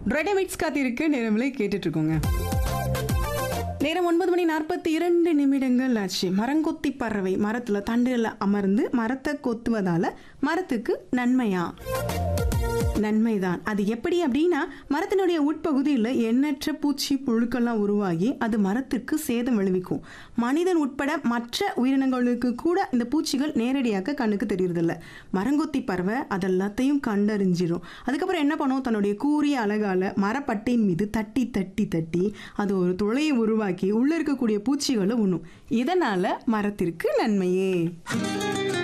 readymix காத்திருக்கு நேரமில்லை கேட்டுட்டு இருக்கோங்க நேரம் ஒன்பது மணி நாற்பத்தி இரண்டு நிமிடங்கள் ஆச்சு மரங்கொத்தி பறவை மரத்துல தண்டுல அமர்ந்து மரத்தை கொத்துவதால மரத்துக்கு நன்மையா நன்மைதான் அது எப்படி அப்படின்னா மரத்தினுடைய உட்பகுதியில் எண்ணற்ற பூச்சி புழுக்கெல்லாம் உருவாகி அது மரத்திற்கு சேதம் விளைவிக்கும் மனிதன் உட்பட மற்ற உயிரினங்களுக்கு கூட இந்த பூச்சிகள் நேரடியாக கண்ணுக்கு தெரியறதில்ல மரங்கொத்தி பறவை அதெல்லாத்தையும் கண்டறிஞ்சிரும் அதுக்கப்புறம் என்ன பண்ணும் தன்னுடைய கூரிய அழகால மரப்பட்டையின் மீது தட்டி தட்டி தட்டி அது ஒரு துளையை உருவாக்கி உள்ள இருக்கக்கூடிய பூச்சிகளை உண்ணும் இதனால மரத்திற்கு நன்மையே